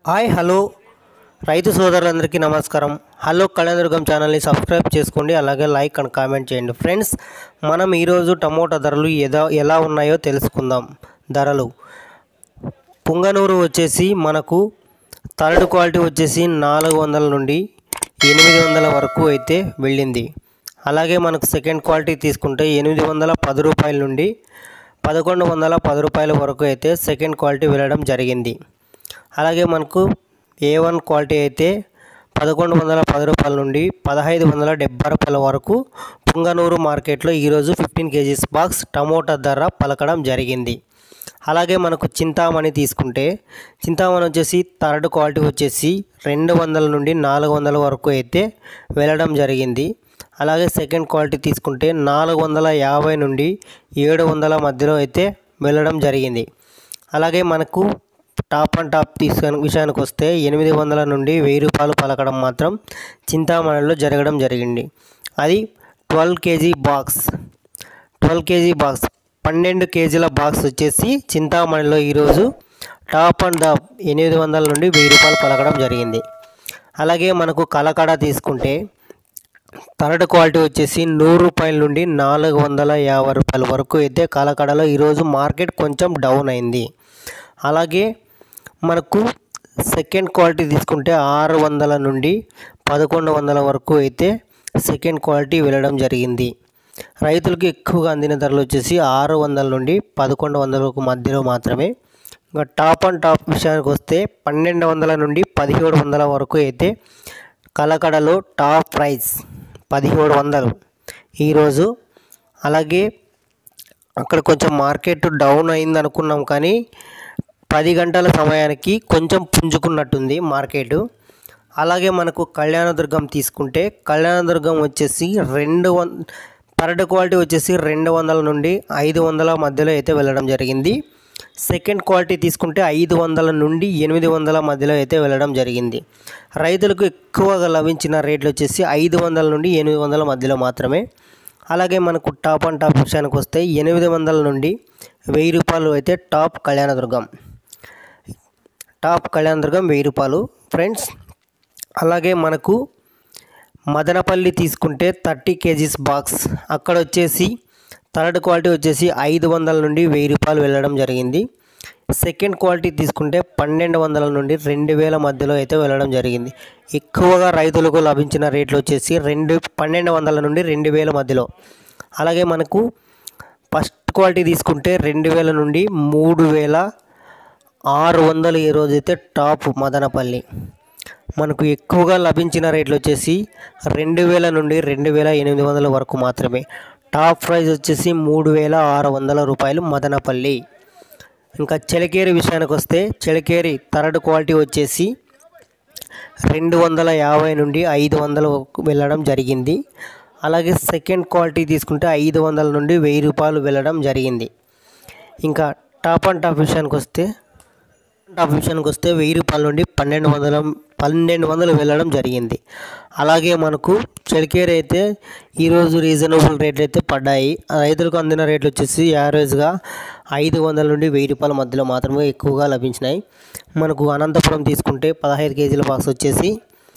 hi hello రైతు సోదరులందరికీ నమస్కారం హలో కళ్యాణదుర్గం ఛానల్ని సబ్స్క్రైబ్ చేసుకోండి అలాగే లైక్ అండ్ కామెంట్ చేయండి ఫ్రెండ్స్ మనం ఈరోజు టమోటా ధరలు ఎదా ఎలా ఉన్నాయో తెలుసుకుందాం ధరలు పుంగనూరు వచ్చేసి మనకు థర్డ్ క్వాలిటీ వచ్చేసి నాలుగు వందల నుండి ఎనిమిది వందల వరకు అయితే వెళ్ళింది అలాగే మనకు సెకండ్ క్వాలిటీ తీసుకుంటే ఎనిమిది వందల పది రూపాయల నుండి పదకొండు వందల పది రూపాయల వరకు అయితే సెకండ్ క్వాలిటీ వెళ్ళడం జరిగింది అలాగే మనకు ఏ వన్ క్వాలిటీ అయితే పదకొండు వందల పది రూపాయల నుండి పదహైదు వందల డెబ్బై రూపాయల వరకు పుంగనూరు మార్కెట్లో ఈరోజు ఫిఫ్టీన్ కేజీస్ బాక్స్ టమోటా ధర పలకడం జరిగింది అలాగే మనకు చింతామణి తీసుకుంటే చింతామణి వచ్చేసి థర్డ్ క్వాలిటీ వచ్చేసి రెండు వందల నుండి నాలుగు వందల వరకు అయితే వెళ్ళడం జరిగింది అలాగే సెకండ్ క్వాలిటీ తీసుకుంటే నాలుగు వందల యాభై నుండి ఏడు వందల మధ్యలో అయితే వెళ్ళడం జరిగింది అలాగే మనకు టాప్ అండ్ టాప్ తీసుకొని విషయానికి వస్తే ఎనిమిది వందల నుండి వెయ్యి రూపాయలు పలకడం మాత్రం చింతామణిలో జరగడం జరిగింది అది twelve KG box twelve KG box పన్నెండు కేజీల బాక్స్ వచ్చేసి చింతామణిలో ఈరోజు టాప్ అండ్ టాప్ ఎనిమిది వందల నుండి వెయ్యి రూపాయలు పలకడం జరిగింది అలాగే మనకు కలకడ తీసుకుంటే థర్డ్ క్వాలిటీ వచ్చేసి నూరు రూపాయల నుండి నాలుగు వందల యాభై రూపాయల వరకు అయితే కలకడలో ఈరోజు మార్కెట్ కొంచెం డౌన్ అయింది అలాగే మనకు సెకండ్ క్వాలిటీ తీసుకుంటే ఆరు వందల నుండి పదకొండు వందల వరకు అయితే సెకండ్ క్వాలిటీ వెళ్ళడం జరిగింది రైతులకు ఎక్కువగా అందిన ధరలు వచ్చేసి ఆరు వందల నుండి పదకొండు వందలకు మధ్యలో మాత్రమే ఇంకా టాప్ అండ్ టాప్ విషయానికి వస్తే పన్నెండు వందల నుండి పదిహేడు వందల వరకు అయితే కలకడలో టాప్ ప్రైస్ పదిహేడు వందలు ఈరోజు అలాగే అక్కడ కొంచెం మార్కెట్ డౌన్ అయింది అనుకున్నాం కానీ పది గంటల సమయానికి కొంచెం పుంజుకున్నట్టుంది మార్కెట్ అలాగే మనకు కళ్యాణదుర్గం తీసుకుంటే కళ్యాణదుర్గం వచ్చేసి రెండు వన్ థర్డ్ క్వాలిటీ వచ్చేసి రెండు వందల నుండి ఐదు వందల మధ్యలో అయితే వెళ్ళడం జరిగింది సెకండ్ క్వాలిటీ తీసుకుంటే ఐదు వందల నుండి ఎనిమిది వందల మధ్యలో అయితే వెళ్ళడం జరిగింది రైతులకు ఎక్కువగా లభించిన రేట్లు వచ్చేసి ఐదు వందల నుండి ఎనిమిది వందల మధ్యలో మాత్రమే అలాగే మనకు టాప్ అండ్ టాప్ విషయానికి వస్తే ఎనిమిది వందల నుండి వెయ్యి రూపాయలు అయితే టాప్ కళ్యాణదుర్గం టాప్ కళ్యాణదుర్గం వెయ్యి రూపాయలు ఫ్రెండ్స్ అలాగే మనకు మదనపల్లి తీసుకుంటే థర్టీ కేజీస్ బాక్స్ అక్కడ వచ్చేసి థర్డ్ క్వాలిటీ వచ్చేసి ఐదు వందల నుండి వెయ్యి రూపాయలు వెళ్ళడం జరిగింది సెకండ్ క్వాలిటీ తీసుకుంటే పన్నెండు వందల నుండి రెండు వేల మధ్యలో అయితే వెళ్ళడం జరిగింది ఎక్కువగా రైతులకు లభించిన రేట్లు వచ్చేసి రెండు పన్నెండు వందల నుండి రెండు వేల మధ్యలో అలాగే మనకు ఫస్ట్ క్వాలిటీ తీసుకుంటే రెండు వేల నుండి మూడు వేల ఆరు వందలు ఈ రోజైతే టాప్ మదనపల్లి మనకు ఎక్కువగా లభించిన రేట్లు వచ్చేసి రెండు వేల నుండి రెండు వేల ఎనిమిది వందల వరకు మాత్రమే టాప్ ప్రైస్ వచ్చేసి మూడు వేల ఆరు వందల రూపాయలు మదనపల్లి ఇంకా చెలకేరి విషయానికి వస్తే చెలకేరి థర్డ్ క్వాలిటీ వచ్చేసి రెండు వందల యాభై నుండి ఐదు వందలు వెళ్ళడం జరిగింది అలాగే సెకండ్ క్వాలిటీ తీసుకుంటే ఐదు వందల నుండి వెయ్యి రూపాయలు వెళ్ళడం జరిగింది ఇంకా టాప్ అండ్ టాప్ విషయానికి వస్తే టాప్ విషయానికి వస్తే వెయ్యి రూపాయల నుండి పన్నెండు వందల పన్నెండు వందలు వెళ్ళడం జరిగింది అలాగే మనకు చెలికేరు అయితే ఈరోజు రీజనబుల్ రేట్లు అయితే పడ్డాయి రైతులకు అందిన రేట్లు వచ్చేసి యావరేజ్గా ఐదు వందల నుండి వెయ్యి రూపాయల మధ్యలో మాత్రమే ఎక్కువగా లభించినాయి మనకు అనంతపురం తీసుకుంటే పదహైదు కేజీల బాక్స్ వచ్చేసి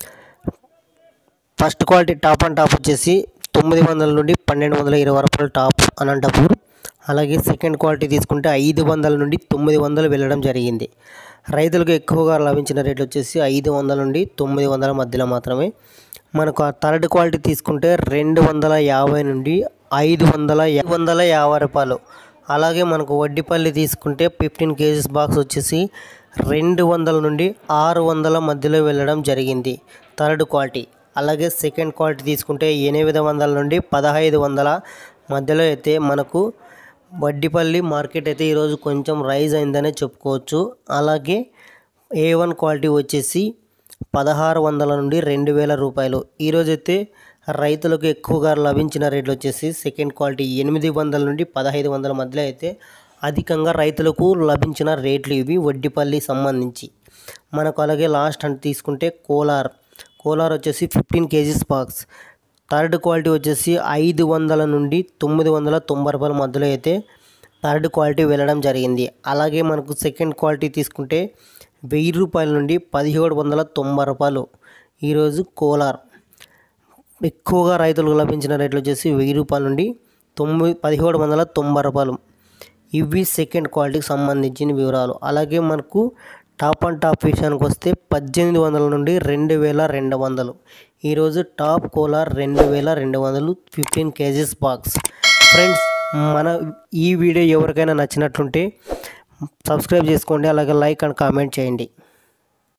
first quality top and top వచ్చేసి తొమ్మిది వందల నుండి పన్నెండు వందల ఇరవై రూపాయలు టాప్ అనంతపూర్ అలాగే సెకండ్ క్వాలిటీ తీసుకుంటే ఐదు వందల నుండి తొమ్మిది వందలు వెళ్ళడం జరిగింది రైతులకు ఎక్కువగా లభించిన రేట్లు వచ్చేసి ఐదు వందల నుండి తొమ్మిది వందల మధ్యలో మాత్రమే మనకు ఆ థర్డ్ క్వాలిటీ తీసుకుంటే రెండు వందల యాభై నుండి ఐదు వందల వందల యాభై రూపాయలు అలాగే మనకు వడ్డిపల్లి తీసుకుంటే ఫిఫ్టీన్ కేజీస్ బాక్స్ వచ్చేసి రెండు వందల నుండి ఆరు వందల మధ్యలో వెళ్ళడం జరిగింది థర్డ్ క్వాలిటీ అలాగే సెకండ్ క్వాలిటీ తీసుకుంటే ఎనిమిది వందల నుండి పదహైదు వందల మధ్యలో అయితే మనకు వడ్డిపల్లి మార్కెట్ అయితే ఈరోజు కొంచెం రైజ్ అయిందనే చెప్పుకోవచ్చు అలాగే ఏ వన్ క్వాలిటీ వచ్చేసి పదహారు వందల నుండి రెండు వేల రూపాయలు ఈరోజైతే రైతులకు ఎక్కువగా లభించిన రేట్లు వచ్చేసి సెకండ్ క్వాలిటీ ఎనిమిది వందల నుండి పదహైదు వందల మధ్యలో అయితే అధికంగా రైతులకు లభించిన రేట్లు ఇవి వడ్డిపల్లి సంబంధించి మనకు అలాగే లాస్ట్ అంటే తీసుకుంటే కోలార్ కోలార్ వచ్చేసి fifteen KGs box third quality వచ్చేసి ఐదు వందల నుండి తొమ్మిది వందల తొంభై రూపాయల మధ్యలో అయితే థర్డ్ క్వాలిటీ వెళ్ళడం జరిగింది అలాగే మనకు సెకండ్ క్వాలిటీ తీసుకుంటే వెయ్యి రూపాయల నుండి పదిహేడు వందల తొంభై రూపాయలు ఈరోజు కోలార్ ఎక్కువగా రైతులకు లభించిన రేట్లు వచ్చేసి వెయ్యి రూపాయల నుండి తొమ్మిది పదిహేడు వందల తొంభై రూపాయలు ఇవి సెకండ్ క్వాలిటీకి సంబంధించిన వివరాలు అలాగే మనకు టాప్ అండ్ టాప్ విషయానికి వస్తే పద్దెనిమిది వందల నుండి రెండు వేల రెండు వందలు ఈరోజు టాప్ కోలార్ రెండు వేల రెండు వందలు ఫిఫ్టీన్ కేజీస్ బాక్స్ ఫ్రెండ్స్ మన ఈ వీడియో ఎవరికైనా నచ్చినట్లుంటే సబ్స్క్రైబ్ చేసుకోండి అలాగే లైక్ అండ్ కామెంట్ చేయండి